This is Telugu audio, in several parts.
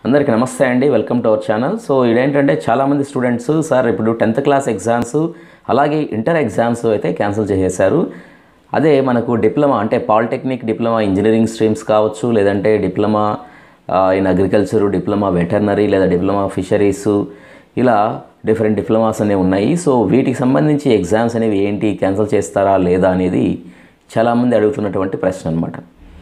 అందరికీ నమస్తే అండి welcome to our channel so ఇదేంటంటే చాలామంది స్టూడెంట్స్ సార్ ఇప్పుడు టెన్త్ క్లాస్ ఎగ్జామ్స్ అలాగే ఇంటర్ ఎగ్జామ్స్ అయితే క్యాన్సిల్ చేసేసారు అదే మనకు డిప్లొమా అంటే పాలిటెక్నిక్ డిప్లొమా ఇంజనీరింగ్ స్ట్రీమ్స్ కావచ్చు లేదంటే diploma in agriculture diploma veterinary లేదా డిప్లొమా ఫిషరీస్ ఇలా డిఫరెంట్ డిప్లొమాస్ అనేవి ఉన్నాయి సో వీటికి సంబంధించి ఎగ్జామ్స్ అనేవి ఏంటి క్యాన్సిల్ చేస్తారా లేదా అనేది చాలామంది అడుగుతున్నటువంటి ప్రశ్న అనమాట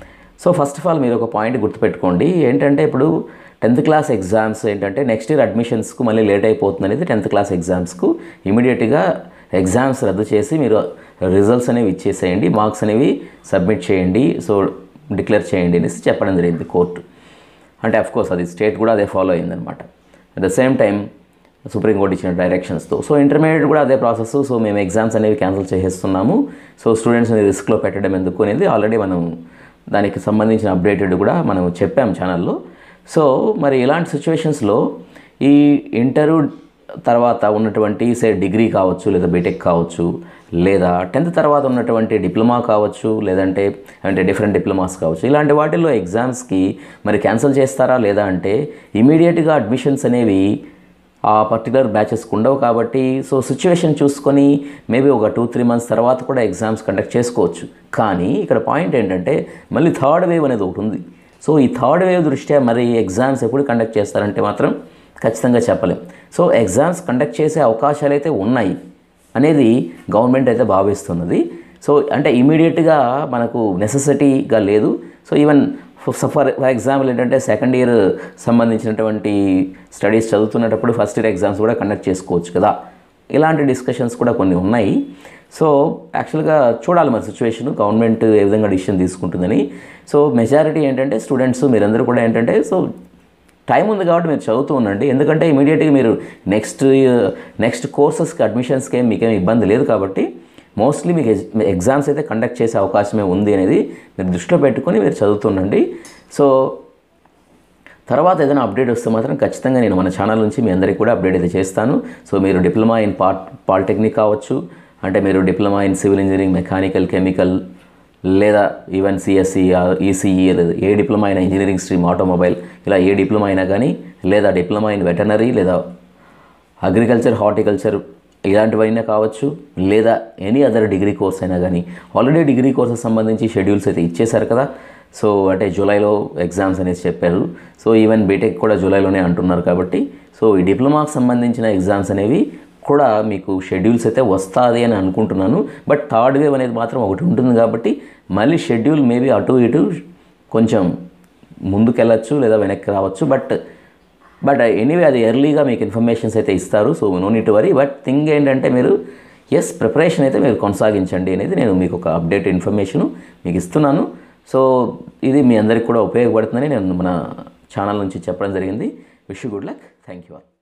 సో ఫస్ట్ ఆఫ్ ఆల్ మీరు ఒక పాయింట్ గుర్తుపెట్టుకోండి ఏంటంటే ఇప్పుడు టెన్త్ క్లాస్ ఎగ్జామ్స్ ఏంటంటే నెక్స్ట్ ఇయర్ అడ్మిషన్స్కు మళ్ళీ లేట్ అయిపోతుంది అనేది టెన్త్ క్లాస్ ఎగ్జామ్స్కు ఇమీడియట్గా ఎగ్జామ్స్ రద్దు చేసి మీరు రిజల్ట్స్ అనేవి ఇచ్చేసేయండి మార్క్స్ అనేవి సబ్మిట్ చేయండి సో డిక్లేర్ చేయండి అనేసి చెప్పడం జరిగింది కోర్టు అంటే అఫ్ కోర్స్ అది స్టేట్ కూడా అదే ఫాలో అయిందనమాట at the same time supreme court ఇచ్చిన డైరెక్షన్స్తో సో ఇంటర్మీడియట్ కూడా అదే ప్రాసెస్ సో మేము ఎగ్జామ్స్ అనేవి క్యాన్సిల్ చేసేస్తున్నాము సో స్టూడెంట్స్ని రిస్క్లో పెట్టడం ఎందుకు అనేది ఆల్రెడీ మనం దానికి సంబంధించిన అప్డేటెడ్ కూడా మనం చెప్పాం ఛానల్లో సో మరి ఇలాంటి సిచ్యువేషన్స్లో ఈ ఇంటరు తర్వాత ఉన్నటువంటి సే డిగ్రీ కావచ్చు లేదా బీటెక్ కావచ్చు లేదా టెన్త్ తర్వాత ఉన్నటువంటి డిప్లొమా కావచ్చు లేదంటే అంటే డిఫరెంట్ డిప్లొమాస్ కావచ్చు ఇలాంటి వాటిల్లో ఎగ్జామ్స్కి మరి క్యాన్సిల్ చేస్తారా లేదా అంటే ఇమీడియట్గా అడ్మిషన్స్ అనేవి ఆ పర్టికులర్ బ్యాచెస్కి ఉండవు కాబట్టి సో సిచ్యువేషన్ చూసుకొని మేబీ ఒక టూ త్రీ మంత్స్ తర్వాత కూడా ఎగ్జామ్స్ కండక్ట్ చేసుకోవచ్చు కానీ ఇక్కడ పాయింట్ ఏంటంటే మళ్ళీ థర్డ్ వేవ్ అనేది ఒకటి ఉంది సో ఈ థర్డ్ వేవ్ దృష్ట్యా మరి ఎగ్జామ్స్ ఎప్పుడు కండక్ట్ చేస్తారంటే మాత్రం ఖచ్చితంగా చెప్పలేం సో ఎగ్జామ్స్ కండక్ట్ చేసే అవకాశాలు అయితే ఉన్నాయి అనేది గవర్నమెంట్ అయితే భావిస్తున్నది సో అంటే ఇమీడియట్గా మనకు నెసెసిటీగా లేదు so even for for example ఏంటంటే సెకండ్ ఇయర్ సంబంధించినటువంటి స్టడీస్ చదువుతున్నప్పుడు ఫస్ట్ ఇయర్ ఎగ్జామ్స్ కూడా కండక్ట్ చేసుకోవచ్చు కదా ఇలాంటి డిస్కషన్స్ కూడా కొన్ని ఉన్నాయి సో యాక్చువల్గా చూడాలి మరి సిచ్యువేషన్ గవర్నమెంట్ ఏ విధంగా డిసిషన్ తీసుకుంటుందని సో మెజారిటీ ఏంటంటే స్టూడెంట్స్ మీరందరూ కూడా ఏంటంటే సో టైం ఉంది కాబట్టి మీరు చదువుతూ ఉండండి ఎందుకంటే ఇమీడియట్గా మీరు నెక్స్ట్ నెక్స్ట్ కోర్సెస్కి అడ్మిషన్స్కి ఏం మీకేం ఇబ్బంది లేదు కాబట్టి మోస్ట్లీ మీకు ఎగ్జామ్స్ అయితే కండక్ట్ చేసే అవకాశమే ఉంది అనేది మీరు దృష్టిలో పెట్టుకొని మీరు చదువుతుండండి సో తర్వాత ఏదైనా అప్డేట్ వస్తే మాత్రం ఖచ్చితంగా నేను మన ఛానల్ నుంచి మీ అందరికీ కూడా అప్డేట్ అయితే చేస్తాను సో మీరు డిప్లొమా ఇన్ పార్ట్ పాలిటెక్నిక్ కావచ్చు అంటే మీరు diploma in civil engineering mechanical chemical లేదా ఈవెన్ సిఎస్సి ఈసీఈ లేదా ఏ డిప్లొమా అయినా ఇంజనీరింగ్ స్ట్రీమ్ ఆటోమొబైల్ ఇలా ఏ డిప్లొమా అయినా కానీ లేదా డిప్లొమా ఇన్ వెటనరీ లేదా అగ్రికల్చర్ హార్టికల్చర్ ఇలాంటివైనా కావచ్చు లేదా ఎనీ అదర్ డిగ్రీ కోర్స్ అయినా కానీ ఆల్రెడీ డిగ్రీ కోర్సెస్ సంబంధించి షెడ్యూల్స్ అయితే ఇచ్చేశారు కదా సో అంటే జూలైలో ఎగ్జామ్స్ అనేసి చెప్పారు సో ఈవెన్ బీటెక్ కూడా జూలైలోనే అంటున్నారు కాబట్టి సో ఈ డిప్లొమాకి సంబంధించిన ఎగ్జామ్స్ అనేవి కూడా మీకు షెడ్యూల్స్ అయితే వస్తుంది అని అనుకుంటున్నాను బట్ థర్డ్ వేవ్ అనేది మాత్రం ఒకటి ఉంటుంది కాబట్టి మళ్ళీ షెడ్యూల్ మేబీ అటు ఇటు కొంచెం ముందుకెళ్ళచ్చు లేదా వెనక్కి రావచ్చు బట్ బట్ ఎనీవే అది ఎర్లీగా మీకు ఇన్ఫర్మేషన్స్ అయితే ఇస్తారు so no need worry but thing ఏంటంటే మీరు ఎస్ ప్రిపరేషన్ అయితే మీరు కొనసాగించండి అనేది నేను మీకు ఒక అప్డేట్ ఇన్ఫర్మేషను మీకు ఇస్తున్నాను సో ఇది మీ అందరికి కూడా ఉపయోగపడుతుందని నేను మన ఛానల్ నుంచి చెప్పడం జరిగింది wish good luck thank you all